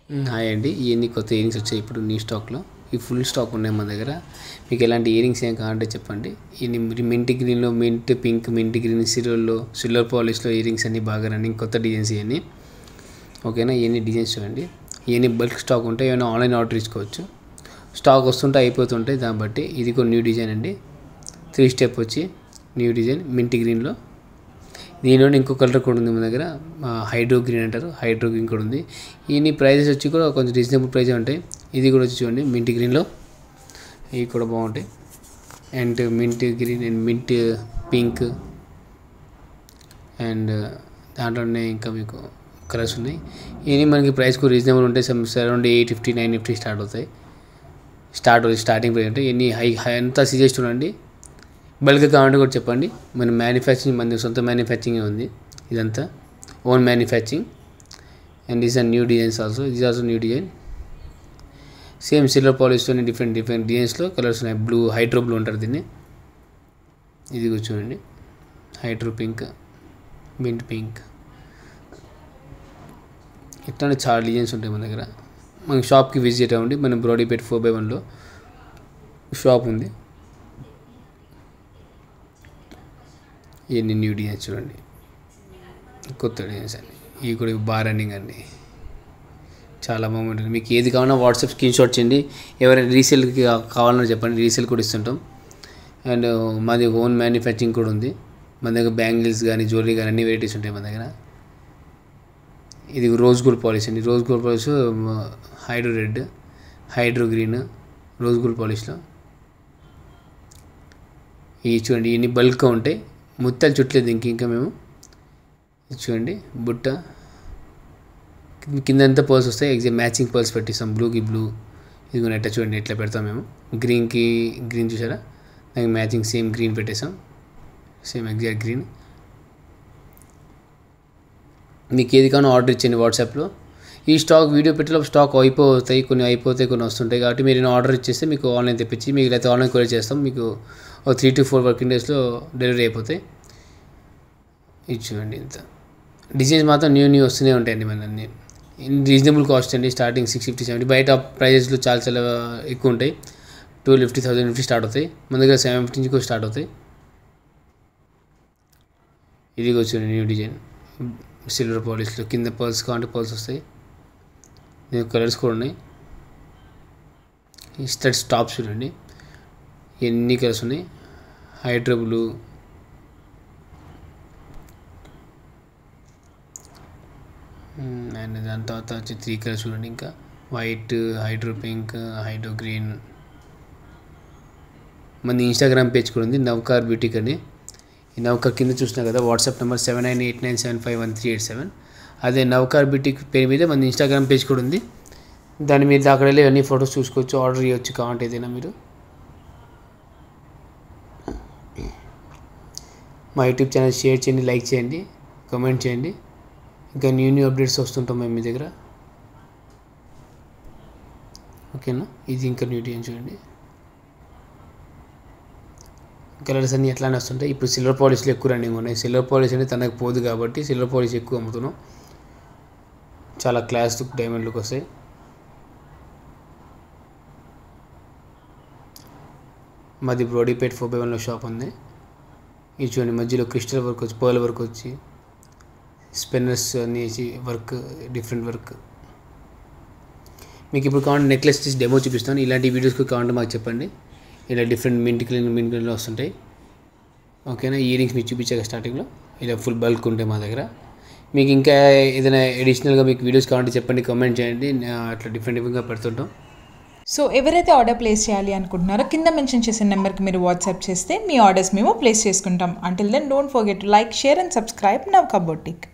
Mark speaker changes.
Speaker 1: మ్, hi అండి ఇవన్నీ కొత్త ఇయరింగ్స్ వచ్చాయి ఇప్పుడు న్యూ స్టాక్లో ఈ ఫుల్ స్టాక్ ఉన్నాయి మన దగ్గర మీకు ఎలాంటి ఇయరింగ్స్ ఏం కావాలంటే చెప్పండి ఈ మింట్ గ్రీన్లో మింట్ పింక్ మింట్ గ్రీన్ సిల్వర్లో సిల్వర్ పాలిష్లో ఇయరింగ్స్ అన్ని బాగా రన్నింగ్ కొత్త డిజైన్స్ ఇవన్నీ ఓకేనా ఇవన్నీ డిజైన్స్ చూడండి ఇవన్నీ బల్క్ స్టాక్ ఉంటాయి ఏమైనా ఆన్లైన్ ఆర్డర్ ఇచ్చుకోవచ్చు స్టాక్ వస్తుంటే అయిపోతుంటాయి దాన్ని బట్టి ఇది కూడా న్యూ డిజైన్ అండి త్రీ స్టెప్ వచ్చి న్యూ డిజైన్ మింట్ గ్రీన్లో దీనిలో ఇంకో కలర్ కూడా ఉంది మన దగ్గర ఆ, హైడ్రో గ్రీన్ అంటారు హైడ్రో గ్రీన్ కూడా ఉంది ఈ ప్రైజెస్ వచ్చి కూడా కొంచెం రీజనబుల్ ప్రైస్ ఉంటాయి ఇది కూడా వచ్చి చూడండి మింట్ గ్రీన్లో ఇవి కూడా బాగుంటాయి and mint green and mint pink and దాంట్లోనే ఇంకా మీకు కలర్స్ ఉన్నాయి ఇవన్నీ మనకి ప్రైస్ కూడా రీజనబుల్ ఉంటాయి some around eight fifty nine fifty start అవుతాయి స్టార్ట్ అవుతాయి స్టార్టింగ్ ప్రైస్ ఉంటాయి ఎన్ని హై హై అంతా సజెస్ట్ చూడండి బల్క్ కావాలంటే కూడా చెప్పండి మన మ్యానుఫ్యాక్చరింగ్ మన సొంత మ్యానుఫ్యాక్చరింగ్ ఉంది ఇదంతా own manufacturing and these are new designs also these also new design same silver పాలిష్లోనే డిఫరెంట్ డిఫరెంట్ డిజైన్స్లో కలర్స్ ఉన్నాయి బ్లూ హైడ్రో బ్లూ అంటారు దీన్ని ఇది కూడా చూడండి హైడ్రో పింక్ మింట్ పింక్ ఇట్లానే చాలా డిజైన్స్ ఉంటాయి మన దగ్గర మన షాప్కి విజిట్ అవ్వండి మన బ్రాడీపేట్ ఫోర్ బై వన్లో షాప్ ఉంది ఇవన్నీ న్యూ డిజైన్స్ చూడండి కొత్త డిజైన్స్ అండి ఇవి కూడా బార్ రన్నింగ్ అండి చాలా బాగుంటుంది మీకు ఏది కావాలన్నా వాట్సాప్ స్క్రీన్ షాట్ చేయండి ఎవరైనా రీసేల్కి కావాలన్నా చెప్పండి రీసేల్ కూడా ఇస్తుంటాం అండ్ మాది ఓన్ మ్యానుఫ్యాక్చరింగ్ కూడా ఉంది మన దగ్గర బ్యాంగిల్స్ కానీ జ్యువెలరీ కానీ అన్ని వెరైటీస్ ఉంటాయి మన దగ్గర ఇది రోజ్ గోల్డ్ పాలిష్ అండి rose gold polish hydro red hydro green rose gold పాలిష్లో ఇవి చూడండి ఇవన్నీ బల్క్గా ఉంటాయి ముత్యాలు చుట్టలేదు ఇంక ఇంకా మేము ఇది చూడండి బుట్ట కింద అంతా పర్ల్స్ వస్తాయి ఎగ్జామ్ మ్యాచింగ్ పర్ల్స్ పెట్టిస్తాం బ్లూకి బ్లూ ఇది కూడా ఎట్లా చూడండి ఎట్లా పెడతాం మేము గ్రీన్కి గ్రీన్ చూసారా దానికి మ్యాచింగ్ సేమ్ గ్రీన్ పెట్టేసాం సేమ్ ఎగ్జాక్ట్ గ్రీన్ మీకు ఏది కావాలో ఆర్డర్ ఇచ్చేయండి వాట్సాప్లో ఈ స్టాక్ వీడియో పెట్టేలోపు స్టాక్ అయిపోతాయి కొన్ని అయిపోతాయి కొన్ని వస్తుంటాయి కాబట్టి మీరు ఆర్డర్ ఇచ్చేస్తే మీకు ఆన్లైన్ తెప్పించి మీకు లేకపోతే ఆన్లైన్ కొరియర్ చేస్తాం మీకు ఒక త్రీ టు ఫోర్ వర్కింగ్ డేస్లో డెలివరీ అయిపోతాయి ఇది చూడండి ఇంత డిజైన్స్ మాత్రం న్యూ న్యూ వస్తూనే ఉంటాయండి మన అన్ని రీజనబుల్ కాస్ట్ అండి స్టార్టింగ్ సిక్స్ ఫిఫ్టీ సెవెంటీ బయట ప్రైజెస్లో చాలా చాలా ఎక్కువ ఉంటాయి two fifty thousand fifty start అవుతాయి మన దగ్గర సెవెన్ ఫిఫ్టీ నుంచి కూడా స్టార్ట్ అవుతాయి ఇది కూడా చూడండి న్యూ డిజైన్ సిల్వర్ పాలిష్లో కింద పర్ల్స్ కావాలంటే పర్ల్స్ వస్తాయి దీని కలర్స్ కూడా ఉన్నాయి ఈ స్టడ్ స్టాప్స్ చూడండి ఎన్ని కలర్స్ ఉన్నాయి హైడ్రో బ్లూ అండ్ దాని తర్వాత వచ్చి త్రీ కలర్స్ చూడండి ఇంకా white hydro pink hydro green మన ఇన్స్టాగ్రామ్ పేజ్ కూడా ఉంది నవ్కార్ బ్యూటిక్ అని ఈ నౌకర్ కింద చూసినా కదా WhatsApp number seven nine eight nine seven five one three eight seven అదే నౌకార్ బ్యూటిక్ పేరు మీద మన ఇన్స్టాగ్రామ్ పేజ్ కూడా ఉంది దాని మీద అక్కడ వెళ్ళి అన్ని ఫొటోస్ చూసుకోవచ్చు ఆర్డర్ చేయొచ్చు కావాలంటే ఏదైనా మీరు మా యూట్యూబ్ ఛానల్ షేర్ చేయండి లైక్ చేయండి కామెంట్ చేయండి ఇంకా న్యూ న్యూ అప్డేట్స్ వస్తుంటాం మేము మీ దగ్గర ఓకేనా ఇది ఇంకా న్యూ డిజైన్ చూడండి కలర్స్ అన్నీ ఎట్లానే వస్తుంటాయి ఇప్పుడు సిల్వర్ పాలిష్లు ఎక్కువ రన్నింగ్ ఉన్నాయి సిల్వర్ పాలిష్ అనేది తనకు పోదు కాబట్టి సిల్వర్ పాలిష్ ఎక్కువ అమ్ముతున్నాం చాలా క్లాస్ లుక్ డైమండ్ లుక్ వస్తాయి మాది బ్రోడీపేట్ ఫోర్ బై వన్లో షాప్ ఉంది ఇది చూడండి మధ్యలో క్రిస్టల్ వర్క్ వచ్చి పర్ల్ వర్క్ వచ్చి స్పెన్నర్స్ అన్ని వేసి వర్క్ డిఫరెంట్ వర్క్ మీకు ఇప్పుడు కావాలంటే నెక్లెస్ తీసి డెమో చూపిస్తాను ఇలాంటి వీడియోస్కి కావాలంటే మాకు చెప్పండి ఇలా డిఫరెంట్ మింట్ క్లీన్ మింట్ క్లీన్లో వస్తుంటాయి ఓకేనా ఇయరింగ్స్ మీకు చూపించాక స్టార్టింగ్లో ఇలా ఫుల్ బల్క్ ఉంటాయి మా దగ్గర మీకు ఇంకా ఏదైనా అడిషనల్గా మీకు వీడియోస్ కావాలంటే చెప్పండి కామెంట్ చేయండి నా- అట్లా డిఫరెంట్ డిఫరెంట్గా పెడుతుంటాం
Speaker 2: సో ఎవరైతే ఆర్డర్ ప్లేస్ చేయాలి అనుకుంటున్నారో కింద మెన్షన్ చేసిన నెంబర్కి మీరు వాట్సాప్ చేస్తే మీ ఆర్డర్స్ మేము ప్లేస్ చేసుకుంటాం until then don't forget to like share and subscribe నవ్ కబోటిక్